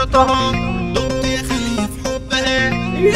اخترتها دقت يا خليل في حبها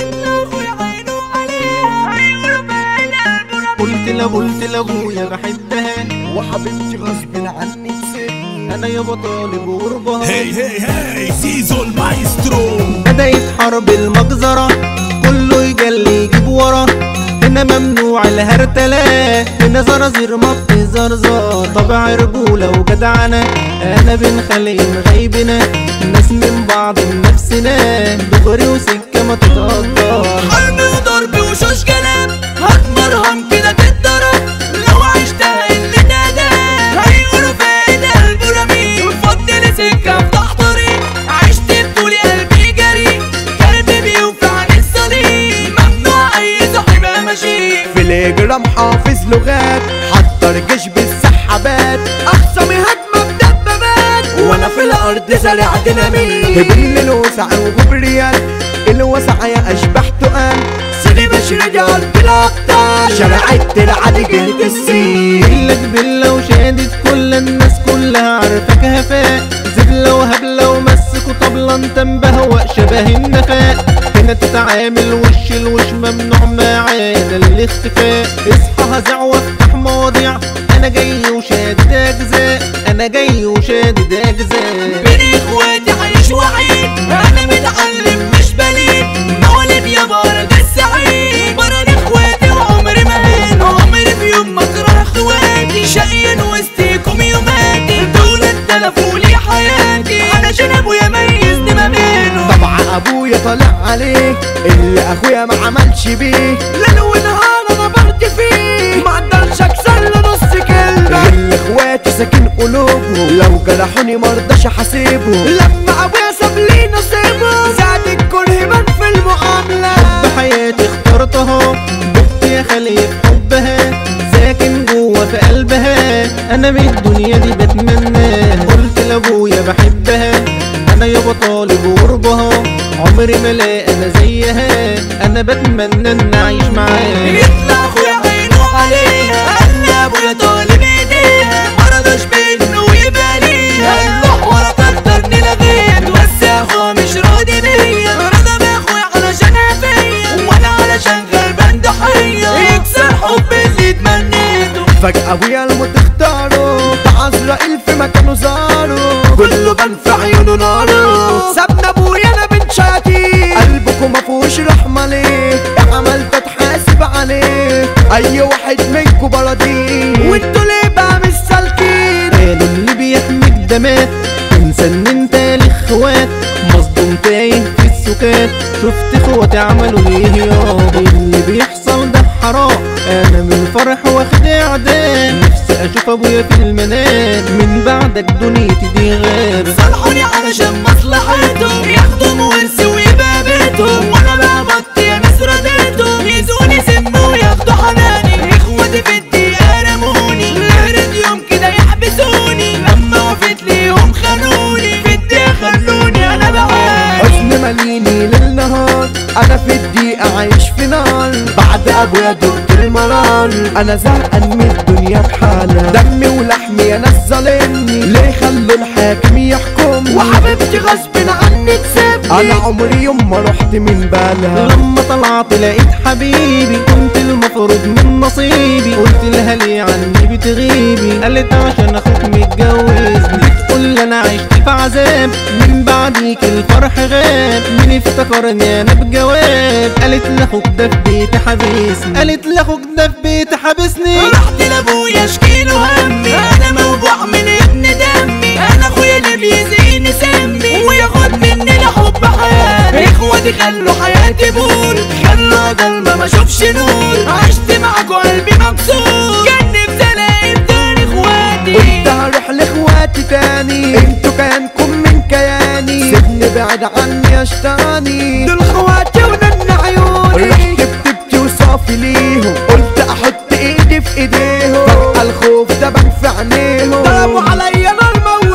قلت له قلت لابويا بحبها وحبيبتي غصب عني نسيت انا يابا طالب قربها هي هي هي زيزو المايسترو بدأت حرب المجزرة كله يجلي يجيب ورا هنا ممنوع الهرتلة هنا زرازير ما بتزرزر طبع رجولة وجدعنة أنا بين خلقين غيبنا ناس من بعض نفسنا دغري وسكة ما تتقدر حرب وضرب وشوش كلام هتمرهم كده تتضرب لو عشتها اللي تدام هيقولوا فايد قلبه رميق وفضل سكة افتح طريق عشت بطولي قلبي جري قلبي بيوفى عن الصليب ممنوع اي صاحب ماشي في الاجرام حافظ لغات حضر جيش بالسحابات اخصمي هجمة بدبابات وانا في الارض زارع ديناميت بالليل وسع وجبريال الوسع يا اشباح تقال سيدي بشر دي قلب الاقطار شارع الترعة دي جهة السين بيلا جبلة وشادت كل الناس كلها عارفاك هفاء زبلة وهبلة ومسك وطبلة انت مبهوأ شبه النفاق هنا تتعامل وش الوش ممنوع معانا الاختفاء اصحى هزع وافتح مواضيع انا جاي وشادد اجزاء انا جاي وشادد اجزاء بين اخواتي عايش وحيد انا متعلم مش بليد مولد يا برد السعيد برد اخواتي وعمري ما هين عمري في يوم ما اكره اخواتي شقيان وسطيكم يوماتي دول اتلفوا لي حياتي علشان ابويا ميزني ما بينهم طبع ابويا طالع عليه اللي اخويا ما عملش بيه ليل ونهار انا برد فيه ما اقدرش اكسر له نص كلمه اللي اخواتي ساكن قلوبهم لو جرحوني مرضاش احاسبهم لما ابويا ساب لي نصيبه زاد الكره من في المعامله بحياتي اخترتها دقت يا خلي في حبها ساكن جوه في قلبها انا من الدنيا دي بتمناها قلت لابويا بحبها انا يابا طالب قربها عمري ما الاقي انا زيها انا بتمنى ان اعيش معاها يطلع اخويا عينه عليها قال لي ابويا طالب ايديها مرضاش بانه يبقى ليها نروح ورا قدرني لغيت بس اخويا مش راضي بيا رضا باخويا علشان فيا وانا علشان غلبان ضحيه يكسر حب اللي تمنيته فجأة ابويا الموت اختاره ده عزرائيل في مكانه زاره كله بان في عيونه ناره سابنا ابويا انا بنت شياطين قلبكم ما فيهوش رحمة ليه عملت اتحاسب عليه اي واحد منكم بلدين وانتوا ليه بقى مش سالكين قالوا اللي بيحميك ده مات انسى ان انت الاخوات مصدوم تايه في السكات شفت اخواتي عملوا ايه يابا اللي بيحصل ده حرام انا من الفرح واخد اعدام نفسي اشوف ابويا في المنام من بعدك دنيتي دي غاب صالحوني علشان مصلحتهم ياخدوا ورثي ويبقى بيتهم وانا بقى بطي يا ناس رديتهم يزوني سم وياخدوا حناني اخواتي في الدقيقة رموني غير يوم كده يحبسوني لما وفيت ليهم خانوني في الدقيقة خلوني انا بعاني حزن ماليني ليل نهار انا في الدقيقة عايش في نار بعد ابويا دقت المرار انا زهقان من الدنيا بحالها دمي ولحمي يا ناس ظالمني ليه خلوا الحاكم يحكم وحبيبتي غصب عني تسيبني انا عمري يوم ما رحت من بالها لما طلعت لقيت حبيبي كنت المفروض من نصيبي قلت لها ليه عني بتغيبي قالت عشان اخوك متجوزني بتقول انا عشت في عذاب من بعديك الفرح غاب مين افتكرني انا بجواب قالت لاخوك ده في بيتي حبسني قالت لاخوك ده في بيتي حبسني رحت لابويا اشكيله همي انا موجوع من ابن دمي انا اخويا اللي بيزيني سمي وياخد مني لحب حياتي اخواتي خلوا حياتي بول خلوا ضلمة ما اشوفش نور عشت معاكوا قلبي مكسور كان نفسي الاقي بدون اخواتي قلت هروح لاخواتي تاني انتوا كيانكم من كياني سيبني بعد عني اشتاني دول اخواتي ونن عيوني رحت بتبكي وصافي ليهم قلت احط ايدي في ايديهم فجأة الخوف ده بان في عينيهم ضربوا عليا نار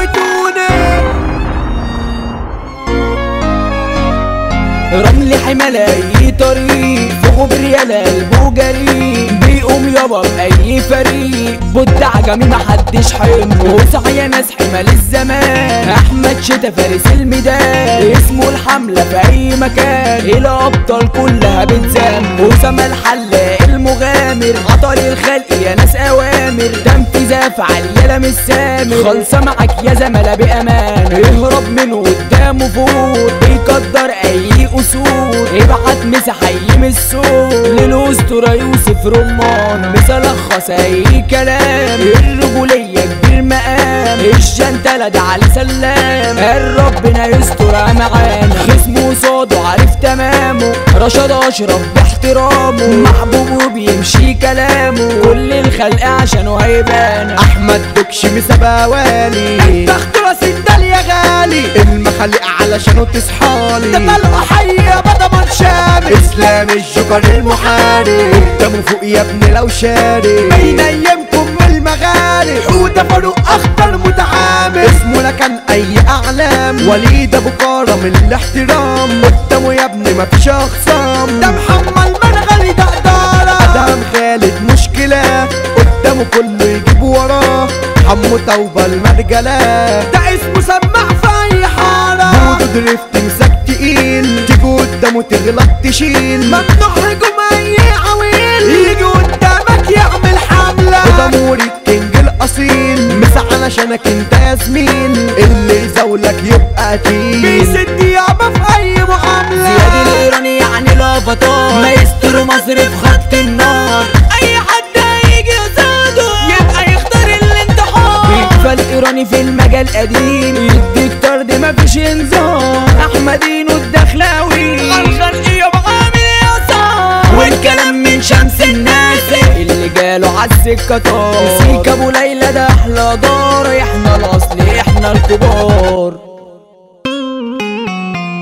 موتوني رمل حمل اي طريق في غبريال قلبه جري بيقوم يابا باي فريق بود عجمي محدش حمله وسعى يا ناس حمل الزمان احمد احمد شتا فارس الميدان اسمه الحملة في اي مكان الابطال كلها بتزام اسامة الحلاق المغامر عطر الخلق يا ناس اوامر تنفيذ افعال يا مش سامر خالصة معاك يا زملاء بامان اهرب منه قدامه فوت بيقدر اي اسود ابعت مسح اي من السوق للاسطورة يوسف رمان ملخص اي كلام الرجولية كبير مقام الجنتلة ده على سلام قال ربنا يستر معانا خصمه صاده عارف تمامه رشاد اشرف باحترامه محبوب وبيمشي كلامه كل الخلق عشانه هيبان احمد دكش مسابة والي تخت راس الدال يا غالي المخلق علشانه تصحالي ده طلقه حية بضمان شامل اسلام الجوكر المحارب قدامه فوق يا ابني لو شارب بين ايامكم من المغارب حوده فاروق اخطر متعامل اسمه لا كان اي اعلام وليد ابو كرم الاحترام قدامه يا ابني مفيش اخصام ده محمد منغلي ده اداره ادهم خالد مشكله قدامه كله يجيب وراه حمو توبه المرجله ده اسمه سماع في اي حاره بودو دريفت مسك تقيل تيجي قدامه تغلط تشيل ممنوع هجوم اي عويل يجي قدامك يعمل حمله ودمور الكينج الاصيل مسح علشانك انت يا زميل اللي يزولك يبقى تقيل بيسد يابا في اي معامله زياد الايراني يعني الافاتار مايسترو مصر في خط النار اي حد هيجي قصاده يبقى يختار الانتحار يكفى الايراني في المجال قديم يديك طرد مفيش انذار احمدينو الدخلاوي الخلق يابا عامل يسار والكلام من شمس الناس اللي جاله عالسكة طار سيك ابو ليلى ده احلى دار احنا الاصل احنا الكبار